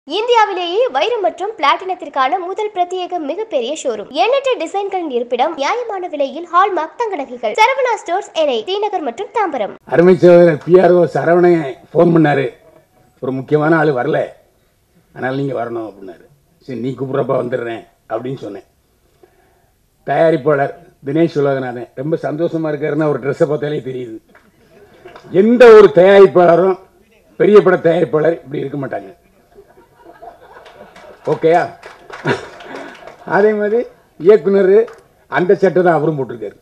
இந்தியாவிலேயே வைரம் மற்றும் பிளாட்டினத்திற்கான முதல் பிரத்யேக மிகப்பெரிய ஷோரூம் எண்ணற்ற டிசைன்களின் இருப்பிடம் நியாயமான விலையில் ஹால்மார்க் தங்க நகைகள் சரவணா ஸ்டோர்ஸ் எனை தீநகர் மற்றும் தாம்பரம் அருமை சகோதரர் பிஆர்ஓ சரவணன் ஃபோன் பண்ணார் ஒரு முக்கியமான ஆள் வரல அதனால் நீங்கள் வரணும் அப்படின்னாரு சரி நீ கூப்பிட்றப்ப வந்துடுறேன் அப்படின்னு சொன்னேன் தயாரிப்பாளர் தினேஷ் உலகநாதன் ரொம்ப சந்தோஷமாக இருக்காருன்னு ஒரு ட்ரெஸ்ஸை பார்த்தாலே தெரியுது எந்த ஒரு தயாரிப்பாளரும் பெரிய பட தயாரிப்பாளர் இப்படி இருக்க மாட்டாங்க ஓகேயா அதே மாதிரி இயக்குனர் அந்த சட்டை தான் அவரும் போட்டிருக்காரு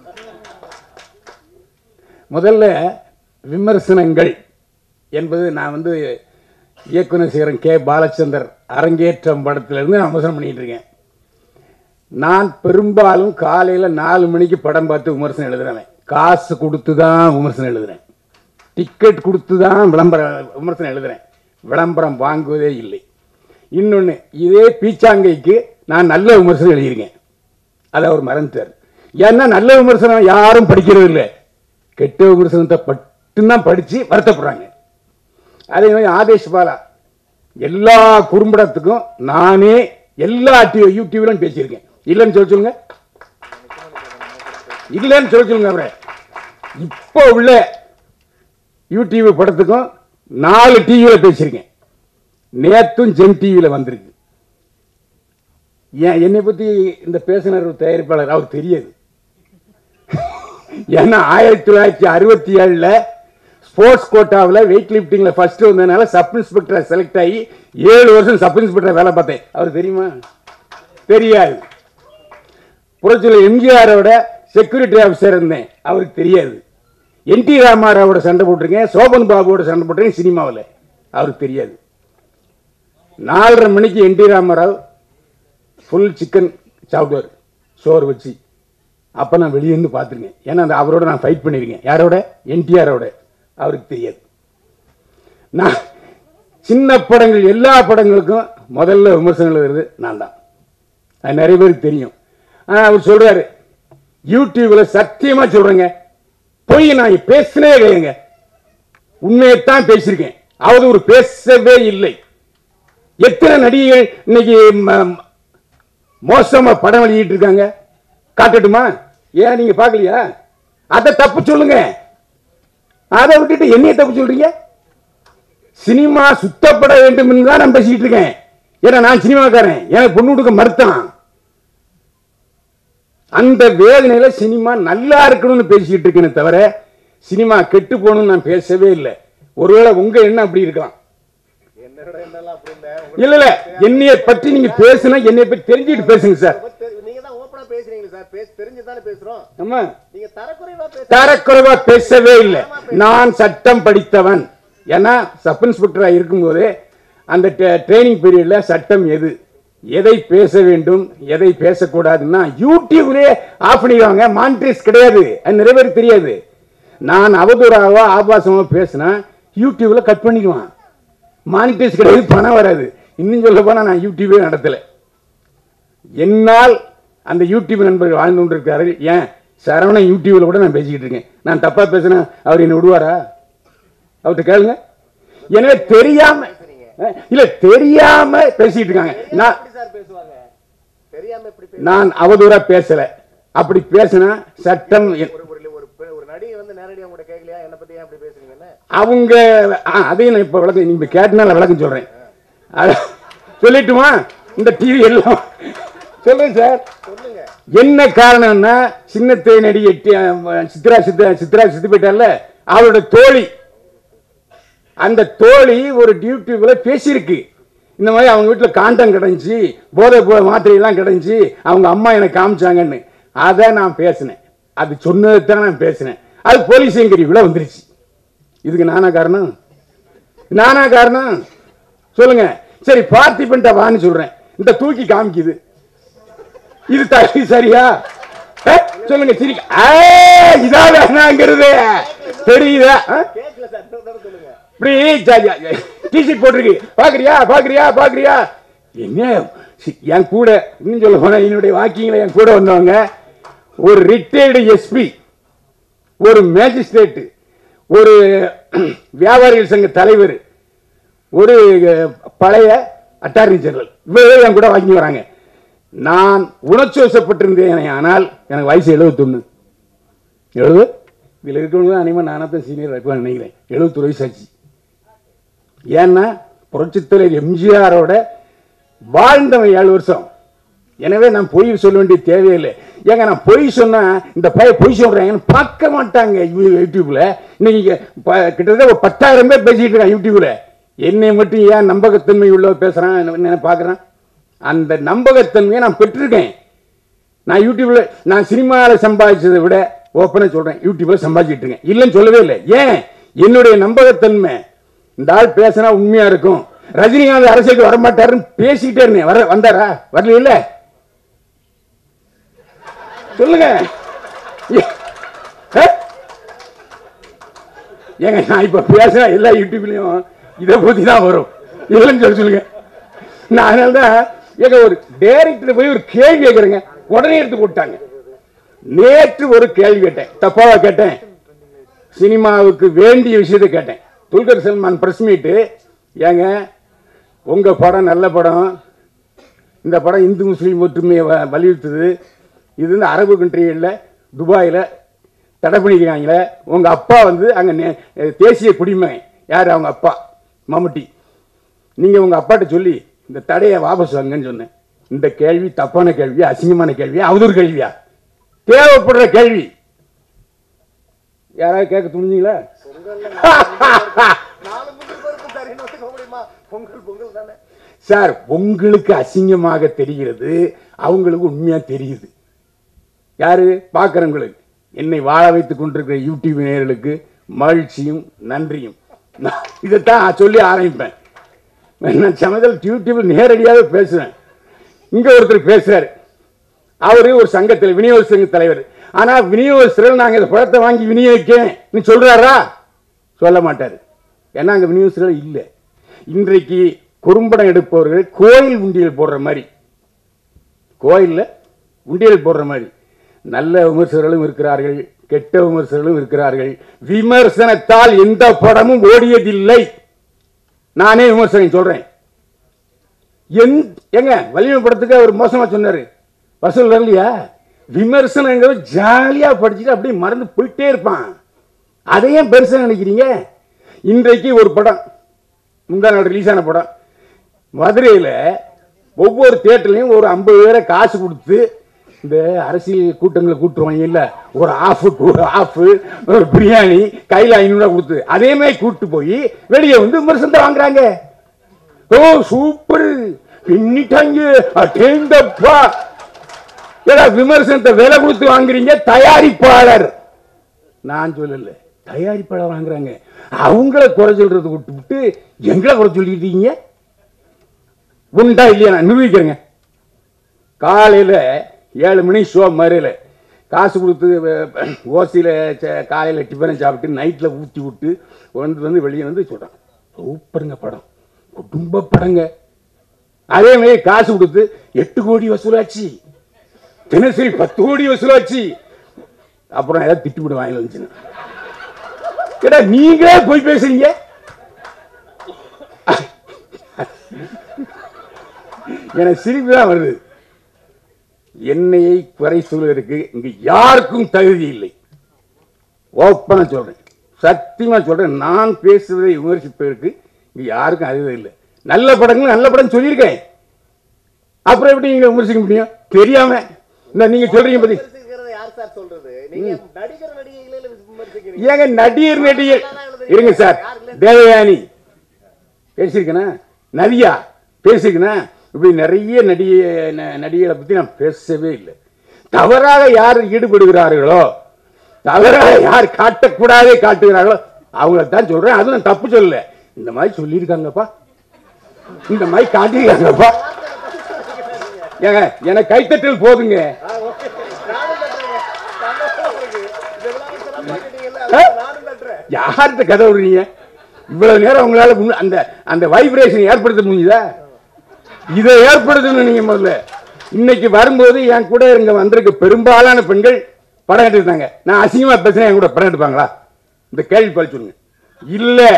முதல்ல விமர்சனங்கள் என்பது நான் வந்து இயக்குனர் சேரன் கே பாலச்சந்தர் அரங்கேற்றம் படத்திலிருந்து நான் விமர்சனம் பண்ணிட்டு இருக்கேன் நான் பெரும்பாலும் காலையில் நாலு மணிக்கு படம் பார்த்து விமர்சனம் எழுதுறேன் காசு கொடுத்து தான் விமர்சனம் எழுதுறேன் டிக்கெட் கொடுத்து தான் விளம்பரம் விமர்சனம் எழுதுறேன் விளம்பரம் வாங்குவதே இல்லை இன்னொன்று இதே பீச்சாங்கைக்கு நான் நல்ல விமர்சனம் எழுதியிருக்கேன் அதை அவர் மறந்துட்டார் ஏன்னா நல்ல விமர்சனம் யாரும் படிக்கிறது இல்லை கெட்ட விமர்சனத்தை மட்டும்தான் படித்து வருத்தப்படுறாங்க அதே மாதிரி ஆதேஷ் பாலா எல்லா குறும்படத்துக்கும் நானே எல்லா டி- யூடியூப்லையும் பேசியிருக்கேன் இல்லைன்னு சொல்ல சொல்லுங்க இல்லைன்னு சொல்ல சொல்லுங்க அவரை இப்போ உள்ள யூடியூப் படத்துக்கும் நாலு டிவியில் பேசியிருக்கேன் நேத்தும் ஜென் டிவியில் வந்திருக்கு ஏன் என்னை பற்றி இந்த பேசினர் ஒரு தயாரிப்பாளர் அவர் தெரியாது ஏன்னா ஆயிரத்தி தொள்ளாயிரத்தி அறுபத்தி ஏழில் ஸ்போர்ட்ஸ் கோட்டாவில் வெயிட் லிஃப்டிங்கில் ஃபர்ஸ்ட் வந்ததுனால சப் இன்ஸ்பெக்டர் செலக்ட் ஆகி ஏழு வருஷம் சப் இன்ஸ்பெக்டர் வேலை பார்த்தேன் அவர் தெரியுமா தெரியாது புரட்சியில் எம்ஜிஆரோட செக்யூரிட்டி ஆஃபீஸர் இருந்தேன் அவருக்கு தெரியாது என் டி ராமாராவோட சண்டை போட்டிருக்கேன் சோபன் பாபுவோட சண்டை போட்டிருக்கேன் சினிமாவில் அவருக்கு தெரியாது நாலரை மணிக்கு என் டி ராமாராவ் ஃபுல் சிக்கன் சாப்பிடுவார் சோறு வச்சு அப்போ நான் வெளியே இருந்து பார்த்துருக்கேன் ஏன்னா அந்த அவரோட நான் ஃபைட் பண்ணியிருக்கேன் யாரோட என்டிஆரோட அவருக்கு தெரியாது நான் சின்ன படங்கள் எல்லா படங்களுக்கும் முதல்ல விமர்சனம் எழுதுறது நான் தான் அது நிறைய பேருக்கு தெரியும் ஆனால் அவர் சொல்றாரு யூடியூப்ல சத்தியமா சொல்றேங்க போய் நான் பேசினே இல்லைங்க உண்மையைத்தான் பேசியிருக்கேன் அவதூறு பேசவே இல்லை எத்தனை நடிகைகள் இன்னைக்கு ம- மோசமா படம் வெளியிட்டு இருக்காங்க காட்டட்டுமா ஏன் நீங்க பார்க்கலையா அதை தப்பு சொல்லுங்க அதை விட்டுட்டு என்னைய தப்பு சொல்றீங்க சினிமா சுத்தப்பட வேண்டும் என்று தான் நான் பேசிட்டு இருக்கேன் ஏன்னா நான் சினிமாக்காரன் எனக்கு பொண்ணு கொடுக்க மறுத்தான் அந்த வேதனையில சினிமா நல்லா இருக்கணும்னு பேசிட்டு இருக்கேனே தவிர சினிமா கெட்டு போகணும்னு நான் பேசவே இல்லை ஒருவேளை உங்க எண்ணம் அப்படி இருக்கலாம் என்னோட என்னெல்லாம் அப்படி இல்ல உங்களுக்கு இல்ல இல்ல என்னைய பற்றி நீங்க பேசுனா என்னைய பற்றி தெரிஞ்சுட்டு பேசுங்க சார் தெ- நீங்க தான் ஓப்பனா பேசுறீங்க சார் பேச தெரிஞ்சு தானே பேசுறோம் ஆமா நீங்க தரக்குறைவா பேச தரக்குறைவா பேசவே இல்லை நான் சட்டம் படித்தவன் ஏன்னா சப் இன்ஸ்பெக்டரா இருக்கும்போது அந்த ட்ரைனிங் பீரியட்ல சட்டம் எது எதை பேச வேண்டும் எதை பேசக்கூடாதுன்னா யூடியூப்லயே ஆஃப் பண்ணிடுவாங்க மானிட்டரிஸ் கிடையாது அது நிறைய பேருக்கு தெரியாது நான் அவதூறாவோ ஆபாசமோ பேசினா யூடியூப்ல கட் பண்ணிக்குவான் மானிட்டரிஸ் கிடையாது பணம் வராது இன்னும் சொல்ல போனா நான் யூடியூபே நடத்தலை என்னால் அந்த யூடியூப் நண்பர்கள் வாழ்ந்து கொண்டிருக்கார்கள் ஏன் சரவணன் யூடியூப்ல கூட நான் பேசிக்கிட்டு இருக்கேன் நான் தப்பா பேசினா அவர் என்ன விடுவாரா அவர்கிட்ட கேளுங்க எனவே தெரியாம அஹ், இல்ல தெரியாம பேசிட்டு இருக்காங்க நான் எப்படி சார் பேசுவாங்க தெரியாம எப்படி பேச நான் அவதூறா பேசல அப்படி பேசினா சட்டம் எ- ஒரு ஒரு ஒரு பெ- ஒரு நடிகை வந்து நேரடியா உங்கள்ட்ட கேட்கலையா என்ன பத்தி ஏன் அப்படி பேசுறீங்கன்னு அவங்க ஆ, அதையும் நான் இப்ப விளக்கம் நீங்க கேட்டனால விளக்கம் சொல்றேன் அத- சொல்லட்டுமா இந்த டிவி எல்லாம் சொல்றேன் சார் சொல்லுங்க என்ன காரணம்னா சின்னத்தை நடிகை டி- அஹ் சித்ரா சித்ரா சித்ரா சித்து போயிட்டால அவரோட தோழி அந்த தோழி ஒரு யூடியூப்ல பேசியிருக்கு இந்த மாதிரி அவங்க வீட்டில் காண்டம் கிடந்துச்சு போதை போ மாத்திரையெல்லாம் கிடந்துச்சு அவங்க அம்மா எனக்கு காமிச்சாங்கன்னு அதை நான் பேசினேன் அது சொன்னதை தான் நான் பேசினேன் அது போலீஸ் என்கரிக்குள்ள வந்துருச்சு இதுக்கு நானா காரணம் நானா காரணம் சொல்லுங்க சரி பார்த்திபன்ட்ட வான்னு சொல்றேன் இந்த தூக்கி காமிக்குது இது தகுதி சரியா ஏ, சொல்லுங்க சிரி இதான் வேணாங்கிறது தெரியுதா ஆ? கேட்கல சார் இன்னொரு தடவை சொல்லுங்க இப்படி டிஷர்ட் போட்டிருக்கு பாக்குறியா பாக்குறியா பாக்குறியா என்ன சி- என் கூட இன்னும் சொல்ல போனா என்னுடைய வாக்கிங்ல என் கூட வந்தவங்க ஒரு ரிட்டையர்டு எஸ்பி ஒரு மேஜிஸ்ட்ரேட் ஒரு வியாபாரிகள் சங்க தலைவர் ஒரு அஹ், பழைய அட்டார்னி ஜெனரல் இவரே என் கூட வாங்கி வராங்க நான் உணர்ச்சி வசப்பட்டிருந்தேன் ஆனால் எனக்கு வயசு எழுபத்தொன்னு எழுபது இதில் இருக்கவங்க அனிமா நானத்தான் சீனியர் இருப்பான்னு நினைக்கிறேன் எழுபத்தொரு வயசு ஆச்சு ஏன்னா புரட்சித்தலைவர் எம்ஜிஆரோட வாழ்ந்தவன் ஏழு வருஷம் எனவே நான் பொய் சொல்ல வேண்டிய தேவையில்லை ஏங்க நான் பொய் சொன்னா இந்த பைய பொய் சொல்றேன் பார்க்க மாட்டாங்க யூ- யூடியூப்ல இன்னைக்கு ப- கிட்டத்தட்ட ஒரு பத்தாயிரம் பேர் பேசிட்டு இருக்கான் யூடியூப்ல என்னை மட்டும் ஏன் நம்பகத்தன்மை உள்ள பேசுறான் என்ன பார்க்கறான் அந்த நம்பகத்தன்மையை நான் பெற்றிருக்கேன் நான் யூடியூப்ல நான் சினிமாவில் சம்பாதிச்சதை விட ஓப்பனாக சொல்றேன் யூடியூப்ல சம்பாதிச்சிட்டு இருக்கேன் இல்லைன்னு சொல்லவே இல்லை ஏன் என்னுடைய நம்பகத்தன்மை இந்த ஆள் பேசினா உண்மையா இருக்கும் ரஜினிகாந்த் அரசியலுக்கு வரமாட்டாருன்னு பேசிக்கிட்டே இருந்தேன் வர வந்தாரா வரல இல்ல சொல்லுங்க ஏ- ஆ? ஏங்க நான் இப்ப பேசுற எல்லா யூடியூப்லயும் இதை பத்தி தான் வரும் இல்லைன்னு சொல்லி சொல்லுங்க நான் அதனால தான் ஏங்க ஒரு டைரக்டர் போய் ஒரு கேள்வி கேட்குறேங்க உடனே எடுத்து போட்டாங்க நேற்று ஒரு கேள்வி கேட்டேன் தப்பாவா கேட்டேன் சினிமாவுக்கு வேண்டிய விஷயத்தை கேட்டேன் துல்கர் சல்மான் பிரஸ் மீட்டு ஏங்க உங்க படம் நல்ல படம் இந்த படம் இந்து முஸ்லீம் ஒற்றுமையை வ- வலியுறுத்துது இது வந்து அரபு கண்ட்ரிகளில் துபாயில் தடை பண்ணிக்கிறாங்களே உங்கள் அப்பா வந்து அங்கே தேசிய குடிமகன் யார் அவங்க அப்பா மம்முட்டி நீங்கள் உங்கள் அப்பாட்ட சொல்லி இந்த தடையை வாபஸ் வாங்கன்னு சொன்னேன் இந்த கேள்வி தப்பான கேள்வி அசிங்கமான கேள்வி அவதூறு கேள்வியா தேவைப்படுற கேள்வி யாராவது கேட்க துணிஞ்சிங்களா நாலு முந்திரி பருப்பு தரேன்னு வச்சுக்க முடியுமா பொங்கல் பொங்கல் தானே சார் உங்களுக்கு அசிங்கமாக தெரிகிறது அவங்களுக்கு உண்மையா தெரியுது யாரு பார்க்குறவங்களுக்கு என்னை வாழ வைத்துக் கொண்டிருக்கிற யூடியூப் நேயர்களுக்கு மகிழ்ச்சியும் நன்றியும் நான் இதைத்தான் சொல்லி ஆரம்பிப்பேன் நான் சமயத்தில் யூடியூப்ல நேரடியாக பேசுவேன் இங்க ஒருத்தர் பேசுறாரு அவரு ஒரு சங்கத்தில் விநியோக சங்க தலைவர் ஆனா விநியோகஸ்தர்கள் நாங்க இந்த பழத்தை வாங்கி விநியோகிக்கேன் நீ சொல்றாரா சொல்ல மாட்டாரு ஏன்னா அங்க விநியோகஸ்தர்கள் இல்லை இன்றைக்கு குறும்படம் எடுப்பவர்கள் கோயில் உண்டியல் போடுற மாதிரி கோயில்ல உண்டியல் போடுற மாதிரி நல்ல விமர்சகர்களும் இருக்கிறார்கள் கெட்ட விமர்சகர்களும் இருக்கிறார்கள் விமர்சனத்தால் எந்த படமும் ஓடியதில்லை நானே விமர்சனம் சொல்றேன் எந் எங்க வலிமை படத்துக்கு அவர் மோசமா சொன்னாரு வசூல் வரலையா விமர்சனங்கிறது ஜாலியா படிச்சுட்டு அப்படியே மறந்து போயிட்டே இருப்பான் அதையே பெருசா நினைக்கிறீங்க இன்றைக்கு ஒரு படம் முந்தா நாள் ரிலீஸ் ஆன படம் மதுரையில் ஒவ்வொரு தேட்டர்லையும் ஒரு ஐம்பது பேரை காசு கொடுத்து இந்த அரசியல் கூட்டங்களை கூட்டுருவாங்க இல்ல ஒரு ஆஃப் ஒரு ஆஃப் ஒரு பிரியாணி கையில் ஐநூறுரூவா கொடுத்து அதே மாதிரி கூட்டு போய் வெளியே வந்து விமர்சனத்தை வாங்குறாங்க ஓ சூப்பர் பின்னிட்டாங்க அட்டேந்தப்பா ஏடா விமர்சனத்தை விலை கொடுத்து வாங்குறீங்க தயாரிப்பாளர் நான் சொல்லல தயாரிப்பாளர் வாங்குறாங்க அவங்கள குறை சொல்றது விட்டு விட்டு எங்களை குறை சொல்லிட்டீங்க உண்டா இல்லையா நான் நிரூபிக்கிறேங்க காலையில் ஏழு மணி ஷோ மறையில் காசு கொடுத்து ஓசியில் காலையில் டிஃபனை சாப்பிட்டு நைட்டில் ஊற்றி விட்டு வந்து வந்து வெளியே வந்து சொல்கிறான் சூப்பருங்க படம் குடும்ப படங்க அதே மாதிரி காசு கொடுத்து எட்டு கோடி வசூலாச்சு தினசரி பத்து கோடி வசூலாச்சு அப்புறம் ஏதாவது திட்டுவிடு வாங்கி வந்துச்சுன்னு கேட்டா நீங்களே போய் பேசுறீங்க எனக்கு சிரிப்பு தான் வருது என்னையை குறை சொல்வதற்கு இங்கு யாருக்கும் தகுதி இல்லை ஓப்பனா சொல்றேன் சத்தியமா சொல்றேன் நான் பேசுவதை விமர்சிப்பதற்கு இங்க யாருக்கும் அறிவு இல்லை நல்ல படங்கள் நல்ல படம் சொல்லியிருக்கேன் அப்புறம் எப்படி நீங்க விமர்சிக்க முடியும் தெரியாம இந்த நீங்க சொல்றீங்க பத்தி விமர்சிக்கிறத யார் சார் சொல்றது நீங்க நடிகர் நடிகைகளே விமர்சிக்கிறீங்க ஏங்க நடிகர் நடிகர் இருங்க சார் தேவயானி பேசியிருக்கேனா நதியா பேசியிருக்கேனா இப்படி நிறைய நடிகை ந- நடிகைகளை பத்தி நான் பேசவே இல்லை தவறாக யார் ஈடுபடுகிறார்களோ தவறாக யார் காட்டக்கூடாதே காட்டுகிறார்களோ அவங்கள தான் சொல்றேன் அதுவும் நான் தப்பு சொல்லல இந்த மாதிரி சொல்லியிருக்காங்கப்பா இந்த மாதிரி காட்டியிருக்காங்கப்பா ஏங்க எனக்கு கைத்தட்டல் போதுங்க ஆ, okay. நானும் தட்டுறேங்க. சந்தோஷமா இருக்கு. இந்த விழாவை சிறப்பா கேட்டீங்கல்ல, ஆ? அதுக்கு நானும் தட்டுறேன். யார்கிட்ட கதை விடுறீங்க இவ்வளவு நேரம் உங்களால முன்ன- அந்த அந்த வைப்ரேஷன் ஏற்படுத்த முடியுதா இதை ஏற்படுத்தணும் நீங்க முதல்ல இன்னைக்கு வரும்போது என் கூட இங்க வந்திருக்க பெரும்பாலான பெண்கள் படம் எடுத்துருந்தாங்க நான் அசிங்கமா பேசினா என் கூட படம் எடுப்பாங்களா இந்த கேள்வி பதில் சொல்லுங்க இல்ல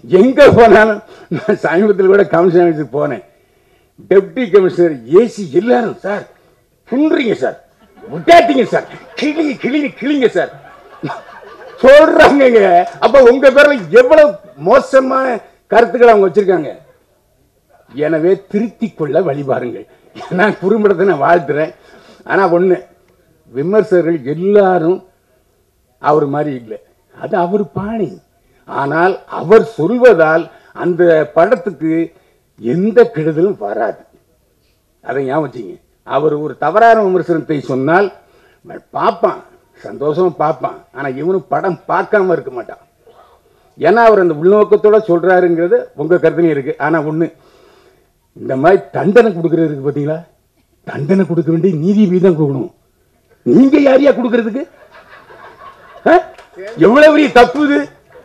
எங்க போனாலும் நான் சமீபத்தில் கூட கமிஷன் ஆஃபீஸுக்கு போனேன் டெப்டி கமிஷனர் ஏசி எல்லாரும் சார் புண்றீங்க சார் விட்டாட்டீங்க சார் கிளிங்க கிளிங்க கிளிங்க சார் சொல்றாங்கங்க அப்ப உங்க பேர்ல எவ்வளவு மோசமான கருத்துக்களை அவங்க வச்சிருக்காங்க எனவே திருத்திக் கொள்ள வழிபாருங்கள் நான் குறும்படத்தை நான் வாழ்த்துறேன் ஆனா ஒண்ணு விமர்சகர்கள் எல்லாரும் அவர் மாதிரி இல்லை அது அவர் பாணி ஆனால் அவர் சொல்வதால் அந்த படத்துக்கு எந்த கெடுதலும் வராது அதை ஞாபகம் வச்சுங்க அவர் ஒரு தவறான விமர்சனத்தை சொன்னால் பார்ப்பான் சந்தோஷமா பார்ப்பான் ஆனா இவனும் படம் பார்க்காம இருக்க மாட்டான் ஏன்னா அவர் அந்த உள்நோக்கத்தோட சொல்றாருங்கிறது உங்க கருத்துலையும் இருக்கு ஆனா ஒண்ணு இந்த மாதிரி தண்டனை கொடுக்கறதுக்கு பார்த்தீங்களா தண்டனை கொடுக்க வேண்டிய நீதிபதி தான் கொடுக்கணும் நீங்க யாரையா கொடுக்கறதுக்கு ஆ? எவ்வளவு பெரிய தப்பு இது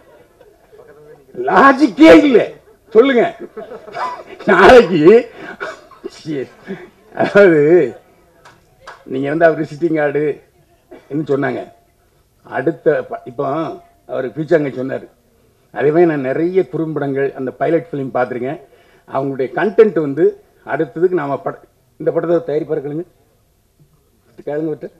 லாஜிக்கே இல்லை சொல்லுங்க நாளைக்கு shit. அதாவது நீங்க வந்து அவர் விசிட்டிங் கார்டு சொன்னாங்க அடுத்த ப- இப்போ அவர் பீச்சாங்க சொன்னார் அதே மாதிரி நான் நிறைய குறும்படங்கள் அந்த பைலட் ஃபிலிம் பார்த்துருக்கேன் அவங்களுடைய கண்டென்ட் வந்து அடுத்ததுக்கு நாம பட இந்த படத்தை தயாரிப்பார் கேளுங்க கேளுங்க விட்டு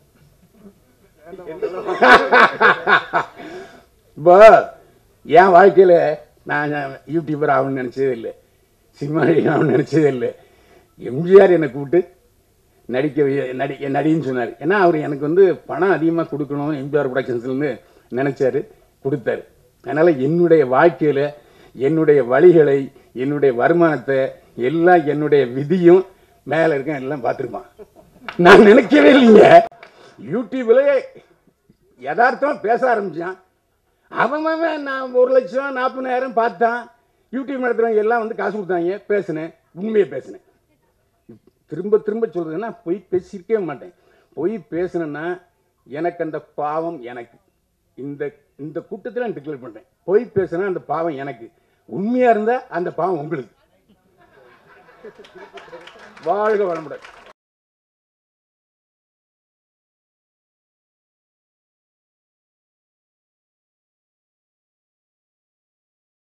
இப்போ என் வாழ்க்கையில் நான் யூடியூபர் ஆகணும்னு நினச்சதே இல்லை சினிமா நடிகர் ஆகணும்னு நினச்சதே இல்லை எம்ஜிஆர் என்னை கூப்பிட்டு நடிக்க வை- நடி நடின்னு சொன்னார் ஏன்னா அவர் எனக்கு வந்து பணம் அதிகமாக கொடுக்கணும் எம்ஜிஆர் ப்ரொடக்ஷன்ஸ்லேருந்து நினச்சாரு கொடுத்தாரு அதனால் என்னுடைய வாழ்க்கையில் என்னுடைய வழிகளை என்னுடைய வருமானத்தை எல்லாம் என்னுடைய விதியும் மேலே இருக்க எல்லாம் பார்த்துருப்பான் நான் நினைக்கவே இல்லைங்க யூடியூப்ல யதார்த்தமா பேச ஆரம்பிச்சான் அவன் அவன் நான் ஒரு லட்சம் நாற்பதாயிரம் பார்த்தான் யூடியூப் நடத்துறவங்க எல்லாம் வந்து காசு கொடுத்தாங்க பேசினேன் உண்மையை பேசினேன் திரும்ப திரும்ப சொல்றதுன்னா பொய் பேசியிருக்கவே மாட்டேன் பொய் பேசினேன்னா எனக்கு அந்த பாவம் எனக்கு இந்த இந்த கூட்டத்தில் நான் டிக்ளேர் பண்ணுறேன் பொய் பேசினா அந்த பாவம் எனக்கு உண்மையாக இருந்தால் அந்த பாவம் உங்களுக்கு வாழ்க வளமுடன்